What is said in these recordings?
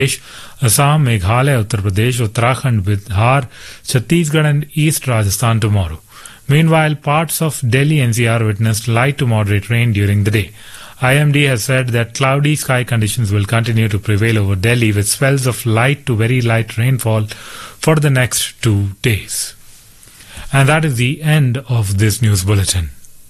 Assam, Meghalaya, Uttar Pradesh, Uttarakhand, Bihar, Chhattisgarh, and East Rajasthan tomorrow. Meanwhile, parts of Delhi NCR witnessed light to moderate rain during the day. IMD has said that cloudy sky conditions will continue to prevail over Delhi with spells of light to very light rainfall for the next two days. And that is the end of this news bulletin.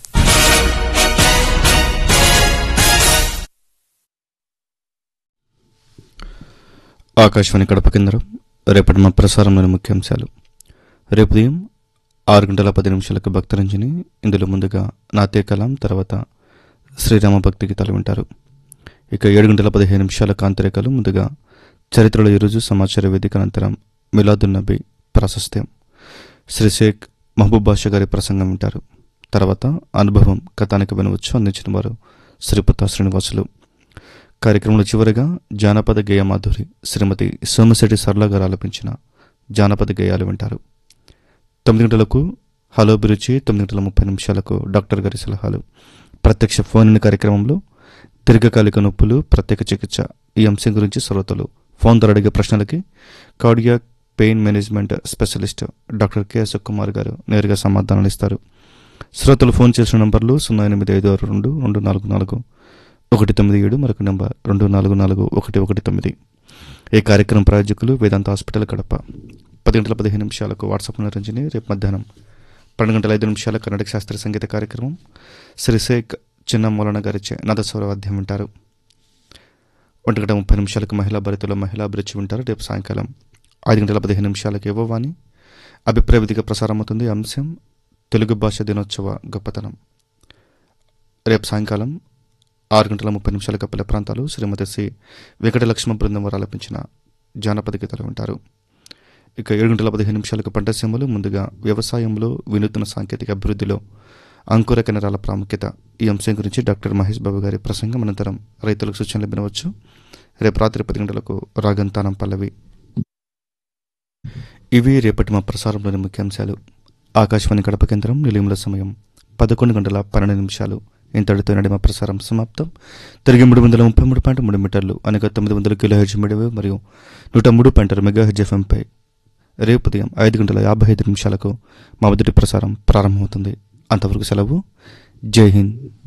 Akashvani Kadapa కేంద్రం రేపటి మా ప్రసారంలోని ముఖ్యాంశాలు రేపు ఉదయం ఆరు గంటల పది నిమిషాలకు భక్తరంజని ఇందులో ముందుగా నాతే కలాం తర్వాత శ్రీరామ భక్తి గీతాలు వింటారు ఇక ఏడు గంటల పదిహేను నిమిషాల కాంతిరేఖలు ముందుగా చరిత్రలో ఈరోజు సమాచార వేదిక అనంతరం మిలాదున్ నబీ ప్రాశస్త్యం శ్రీ షేక్ మహబూబ్ బాషా గారి ప్రసంగం వింటారు తర్వాత అనుభవం కథానిక వినవచ్చు అందించిన వారు శ్రీపుత్త శ్రీనివాసులు కార్యక్రమంలో చివరగా జానపద గేయ మాధురి శ్రీమతి సోమశెట్టి సరళ గారు ఆలపించిన జానపద గేయాలు వింటారు తొమ్మిది గంటలకు హలో అభిరుచి తొమ్మిది గంటల ముప్పై నిమిషాలకు డాక్టర్ గారి సలహాలు ప్రత్యక్ష ఫోన్ ఇన్ కార్యక్రమంలో దీర్ఘకాలిక నొప్పులు ప్రత్యేక చికిత్స ఈ అంశం గురించి శ్రోతలు ఫోన్ ద్వారా అడిగే ప్రశ్నలకి cardiac pain management specialist doctor K Ashok Kumar గారు నేరుగా సమాధానాలు ఇస్తారు శ్రోతలు ఫోన్ చేసిన నంబర్లు సున్నా ఎనిమిది ఐదు ఆరు రెండు రెండు నాలుగు నాలుగు ఒకటి తొమ్మిది ఏడు మరొక నెంబర్ రెండు నాలుగు నాలుగు ఒకటి ఒకటి తొమ్మిది ఈ కార్యక్రమం ప్రాయోజకులు వేదాంత హాస్పిటల్ కడప పది గంటల పదిహేను నిమిషాలకు వాట్సాప్ రంజని రేపు మధ్యాహ్నం పన్నెండు గంటల ఐదు నిమిషాల కర్ణాటక శాస్త్రీయ సంగీత కార్యక్రమం శ్రీ షేక్ చిన్న మూలన గారిచే నాదస్వర వాద్యం వింటారు ఒంటి గంట ముప్పై నిమిషాలకు మహిళా భరితలో మహిళా అభిరుచి వింటారు రేపు సాయంకాలం ఐదు గంటల పదిహేను నిమిషాలకు ఇవ్వవాణి అభిప్రాయ విధిగా ప్రసారం అవుతుంది అంశం తెలుగు భాష దినోత్సవ గొప్పతనం రేపు సాయంకాలం ఆరు గంటల ముప్పై నిమిషాలకు పల్లె ప్రాంతాలు శ్రీమతి సి వెంకటలక్ష్మ బృందం వారు ఆలపించిన జానపద గీతాలు వింటారు ఇక ఏడు గంటల పదిహేను నిమిషాలకు పంట సీమలు ముందుగా వ్యవసాయంలో వినూత్న సాంకేతిక అభివృద్ధిలో అంకుర కెనరాల ప్రాముఖ్యత ఈ అంశం గురించి డాక్టర్ మహేష్ బాబు గారి ప్రసంగం అనంతరం రైతులకు సూచనలు వినవచ్చు రేపు రాత్రి పది గంటలకు రాగంతానం పల్లవి ఇవి రేపటి మా ప్రసారంలోని ముఖ్యాంశాలు ఆకాశవాణి కడప కేంద్రం నిలయంలో సమయం పదకొండు గంటల పన్నెండు నిమిషాలు ఇంతటితో నడిమ ప్రసారం సమాప్తం తిరిగి మూడు వందల ముప్పై మూడు పాయింట్ మూడు మీటర్లు అనగా తొమ్మిది వందల కిలో హెచ్ మీడియా మరియు నూట మూడు పాయింట్ ఆరు మెగా హెచ్ ఎఫ్ఎంపై రేపు ఉదయం ఐదు గంటల యాభై ఐదు నిమిషాలకు మా మొదటి ప్రసారం ప్రారంభమవుతుంది అంతవరకు సెలవు జై హింద్